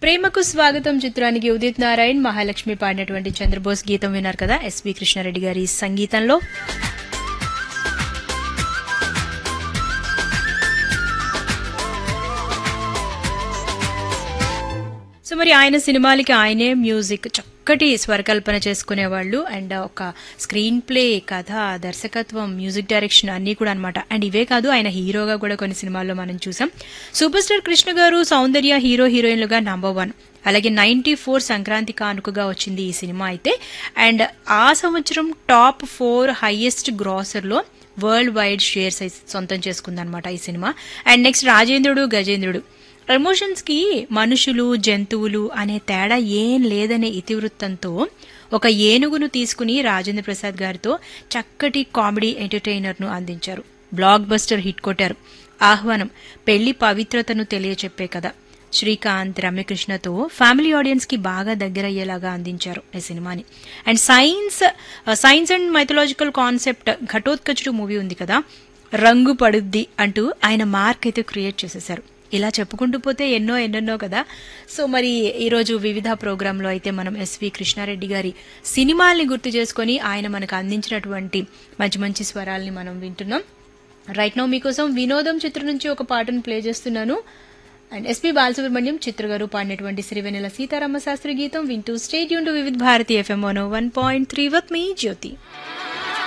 ప్రేమకు స్వాగతం చిత్రానికి ఉదిత్ నారాయణ్ మహాలక్ష్మి పాడినటువంటి చంద్రబోస్ గీతం విన్నారు కదా ఎస్వి కృష్ణారెడ్డి గారి సంగీతంలో సో మరి ఆయన సినిమాలకి ఆయనే మ్యూజిక్ చక్కటి స్వరకల్పన చేసుకునేవాళ్ళు అండ్ ఒక స్క్రీన్ ప్లే కథ దర్శకత్వం మ్యూజిక్ డైరెక్షన్ అన్నీ కూడా అనమాట అండ్ ఇవే కాదు ఆయన హీరోగా కూడా కొన్ని సినిమాల్లో మనం చూసాం super star Krishna garu Soundarya hero హీరోయిన్లుగా నంబర్ వన్ అలాగే నైన్టీ ఫోర్ సంక్రాంతి కానుకగా వచ్చింది ఈ సినిమా అయితే అండ్ ఆ సంవత్సరం టాప్ ఫోర్ హైయెస్ట్ గ్రాసర్లో వరల్డ్ వైడ్ షేర్స్ సొంతం చేసుకుందనమాట ఈ సినిమా అండ్ నెక్స్ట్ రాజేంద్రుడు గజేంద్రుడు ఎమోషన్స్ కి మనుషులు జంతువులు అనే తేడా ఏం లేదనే ఇతివృత్తంతో ఒక ఏనుగును తీసుకుని రాజేంద్ర ప్రసాద్ గారితో చక్కటి కామెడీ ఎంటర్టైనర్ ను అందించారు బ్లాక్ బస్టర్ హిట్ కొట్టారు ఆహ్వానం పెళ్లి పవిత్రతను తెలియచెప్పే కథ శ్రీకాంత్ రమ్యకృష్ణతో ఫ్యామిలీ ఆడియన్స్ కి బాగా దగ్గరయ్యేలాగా అందించారు ఈ సినిమాని and science science and mythological concept Ghatotkachudu movie ఉంది కదా రంగు పడుద్ది అంటూ ఆయన మార్క్ అయితే క్రియేట్ చేసేశారు ఇలా చెప్పుకుంటూ పోతే ఎన్నో ఎన్నెన్నో కదా సో మరి ఈరోజు వివిధ ప్రోగ్రాంలో అయితే మనం ఎస్వి కృష్ణారెడ్డి గారి సినిమాల్ని గుర్తు చేసుకొని ఆయన మనకు అందించినటువంటి మంచి మంచి స్వరాల్ని మనం వింటున్నాం రైట్ నౌ మీకోసం వినోదం చిత్రం నుంచి ఒక పాటను ప్లే చేస్తున్నాను అండ్ ఎస్పి బాలసుబ్రహ్మణ్యం చిత్ర గారు పాడినటువంటి శ్రీవెన్నెల సీతారామ శాస్త్రి గీతం వింటూ స్టేట్ యూన్ to Vividh Bharati FM one point three with me Jyothi